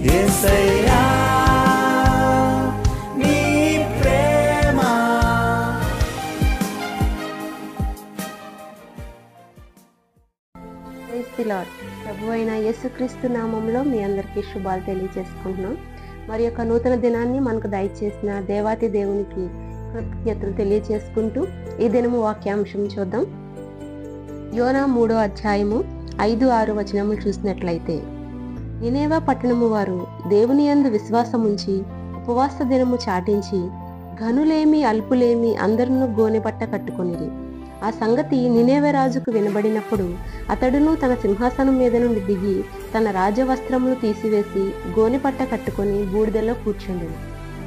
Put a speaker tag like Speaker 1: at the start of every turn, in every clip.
Speaker 1: యేసయ్యా నీ ప్రేమ
Speaker 2: praise the Lord ప్రభు అయిన యేసుక్రీస్తు నామంలో మీ అందరికీ శుభాలు తెలియజేసుకుంటున్నాం మరి యొక్క నూతన దినాన్ని మనకు దయచేసిన దేవాతి దేవునికి కృతజ్ఞతలు తెలియజేసుకుంటూ ఈ దినము వాక్యాంశం చూద్దాం యోనా మూడో అధ్యాయము ఐదు ఆరు వచనములు చూసినట్లయితే నినేవా పట్టణము వారు దేవుని యందు విశ్వాసముంచి ఉపవాస దినము చాటించి ఘనులేమి అల్పులేమి అందరినూ గోనెపట్ట కట్టుకొనిరి ఆ సంగతి నినేవే రాజుకు వినబడినప్పుడు అతడును తన సింహాసనం మీద నుండి దిగి తన రాజవస్త్రములు తీసివేసి గోనెపట్ట కట్టుకొని బూడిదలో కూర్చుండెను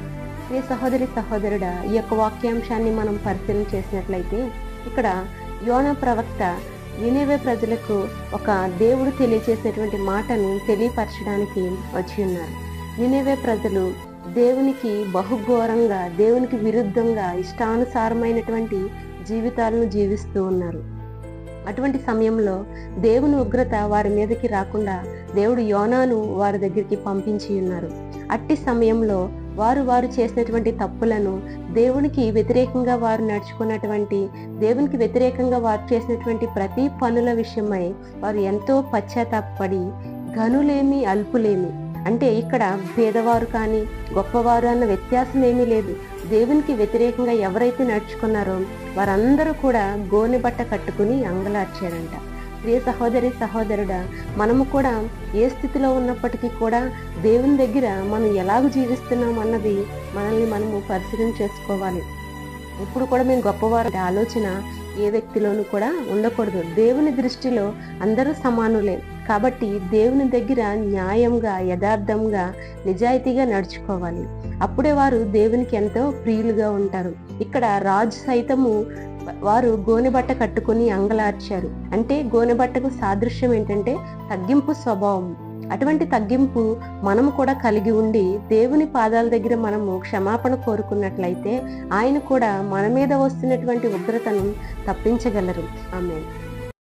Speaker 2: ఏ సహోదరి సహోదరుడా ఈ యొక్క వాక్యాంశాన్ని మనం పరిశీలన చేసినట్లయితే ఇక్కడ యోన ప్రవక్త నినేవే ప్రజలకు ఒక దేవుడు తెలియచేసినటువంటి మాటను తెలియపరచడానికి వచ్చి ఉన్నారు నినేవే ప్రజలు దేవునికి బహుఘోరంగా దేవునికి విరుద్ధంగా ఇష్టానుసారమైనటువంటి జీవితాలను జీవిస్తూ ఉన్నారు అటువంటి సమయంలో దేవుని ఉగ్రత వారి మీదకి రాకుండా దేవుడు యోనాను వారి దగ్గరికి పంపించి ఉన్నారు అట్టి సమయంలో వారు వారు చేసినటువంటి తప్పులను దేవునికి వ్యతిరేకంగా వారు నడుచుకున్నటువంటి దేవునికి వ్యతిరేకంగా వారు చేసినటువంటి ప్రతి పనుల విషయమై వారు ఎంతో పశ్చాత్తాపడి ఘనులేమి అల్పులేమి అంటే ఇక్కడ పేదవారు కానీ గొప్పవారు అన్న వ్యత్యాసం ఏమీ లేదు దేవునికి వ్యతిరేకంగా ఎవరైతే నడుచుకున్నారో వారందరూ కూడా గోనె బట్ట కట్టుకుని అంగలార్చారంట ప్రియ సహోదరి సహోదరుడా మనము కూడా ఏ స్థితిలో ఉన్నప్పటికీ కూడా దేవుని దగ్గర మనం ఎలాగ జీవిస్తున్నాం అన్నది మనల్ని మనము పరిశీలన చేసుకోవాలి ఇప్పుడు కూడా మేము గొప్పవారు అనే ఆలోచన ఏ వ్యక్తిలోనూ కూడా ఉండకూడదు దేవుని దృష్టిలో అందరూ సమానులే కాబట్టి దేవుని దగ్గర న్యాయంగా యథార్థంగా నిజాయితీగా నడుచుకోవాలి అప్పుడే వారు దేవునికి ఎంతో ప్రియులుగా ఉంటారు ఇక్కడ రాజు సైతము వారు గోనెబట్ట కట్టుకుని అంగలార్చారు అంటే గోనెబట్టకు సాదృశ్యం ఏంటంటే తగ్గింపు స్వభావం అటువంటి తగ్గింపు మనము కూడా కలిగి ఉండి దేవుని పాదాల దగ్గర మనము క్షమాపణ కోరుకున్నట్లయితే ఆయన కూడా మన మీద వస్తున్నటువంటి ఉగ్రతను తప్పించగలరు ఆమె